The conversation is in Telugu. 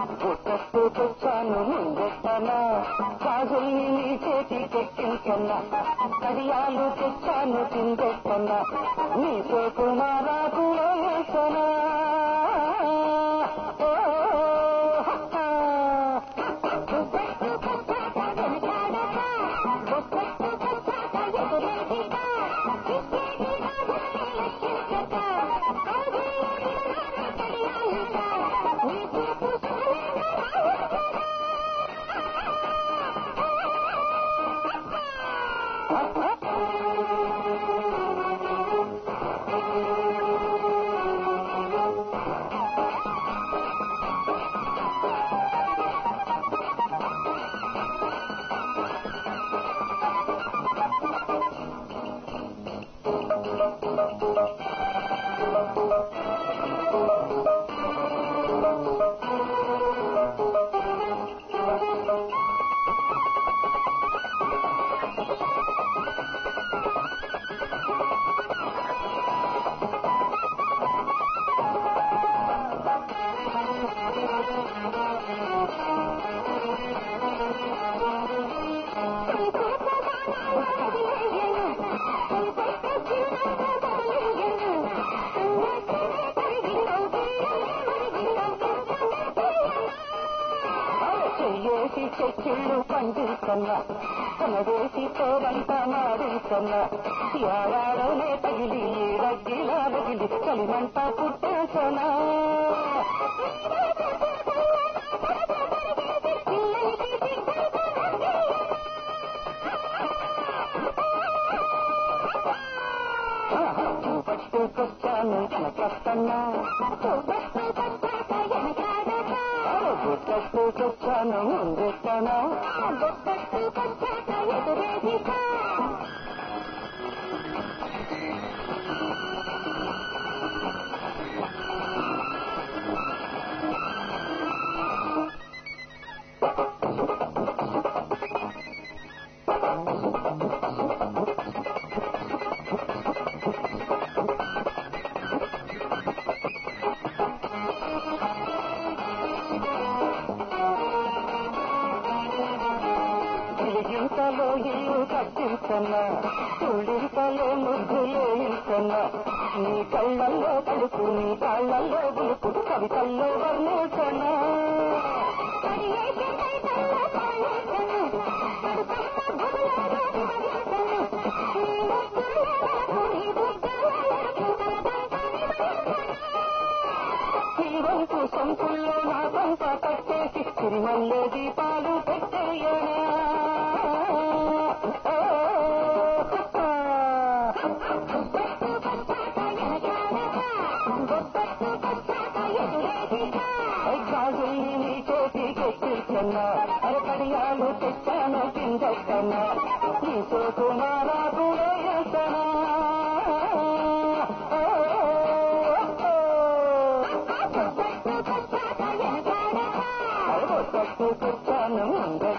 పుట్టస్తూ తెచ్చాను ముందెట్టనా గాజుల్ని నీ చేతి తెచ్చించన్నా కడియాలు తెచ్చాను కిందెట్టనా నీ సోకుమారాకు వేసనా చెయ్యేసి చెక్కిళ్ళు పండిస్తున్నా తనదేసి తోడంతా మాడిస్తున్నా యాడాడోనే తగిలి రగ్గిలా రగిలి కలిమంట పుట్టేసనా పట్టుకొచ్చాను కనకస్తన్నా గుట్టొచ్చాను ముందెట్టనా గిలిగింతలో ఇల్లు కట్టించన్నా తుళ్ళింతలో ముగ్గులు ఇంచన్నా నీ కళ్ళల్లో కలుపు నీ కాళ్ళల్లో గులుపు కవితల్లో వర్ణించనా ఈ వంపు సంపుల్లో నా పంట పట్టేసి తిరుమల్లే దీపాలు పెట్టేయనా గాజుల్ని నీ చేతికి ఎక్కించన్నా అరకడియాలు తెచ్చాను కిందెక్కన్నా నీ సోకుమారాకు వేయసనా తెచ్చాను